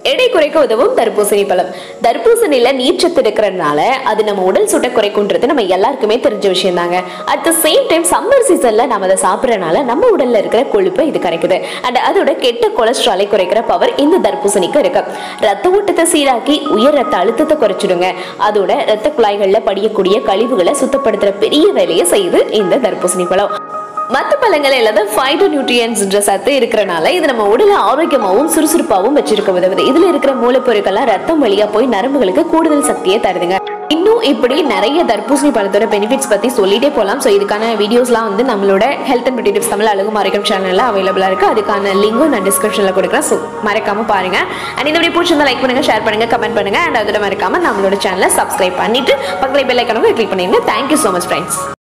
எடை குறைக்க உதவும் தர்பூசணி பழம் தர்பூசணியில நீர்ச்சத்து இருக்கிறதுனால அது நம்ம உடல் சுட்ட குறைக்குன்றது நம்ம எல்லாருக்குமே தெரிஞ்ச விஷயம் தாங்க at the same time summer சீசன்ல நம்ம அதை சாப்பிட்றதுனால நம்ம உடல்ல இருக்கிற கொழுப்பை இது கரைக்குது அண்ட் அதோட கெட்ட கொலஸ்ட்ராலை குறைக்கிற பவர் இந்த தர்பூசணிக்கு இருக்கு ரத்த ஓட்டத்தை சீராக்கி உயர் ரத்த அழுத்தத்தை குறைச்சிடுங்க அதோட ரத்த குழாய்கள்ல படியக்கூடிய கழிவுகளை சுத்தப்படுத்துற பெரிய வேலையை செய்யுது இந்த தர்பூசணி பழம் மற்ற பழங்கள் இல்லாத ஃபைட்டோ நியூட்ரியன்ஸ்ன்ற சத்து இருக்கிறனால இது நம்ம உடலை ஆரோக்கியமாகவும் சுறுசுறுப்பாகவும் வச்சிருக்க உதவுது இதுல இருக்கிற மூலப்பொருட்கள்லாம் ரத்தம் வழியா போய் நரம்புகளுக்கு கூடுதல் சக்தியை தருதுங்க இன்னும் இப்படி நிறைய தர்பூசணி பழத்தோட பெனிஃபிட்ஸ் பத்தி சொல்லிட்டே போகலாம் ஸோ இதுக்கான வீடியோஸ்லாம் வந்து நம்மளோட health and beauty tips Tamil அழகு மாரிக்கம் சேனல்ல அவைலபிளா இருக்கு அதுக்கான லிங்கும் நான் டிஸ்கிரிப்ஷன்ல கொடுக்குறேன் ஸோ மறக்காம பாருங்க அண்ட் இந்த வீடியோ பிடிச்சிருந்தா லைக் பண்ணுங்க ஷேர் பண்ணுங்க கமெண்ட் பண்ணுங்க அண்ட் அதோட மறக்காம நம்மளோட சேனலை சப்ஸ்கிரைப் பண்ணிட்டு பக்கத்துல பெல் ஐக்கனும் கிளிக் பண்ணிருங்க தேங்க்யூ ஸோ மச் ஃப்ரெண்ட்ஸ்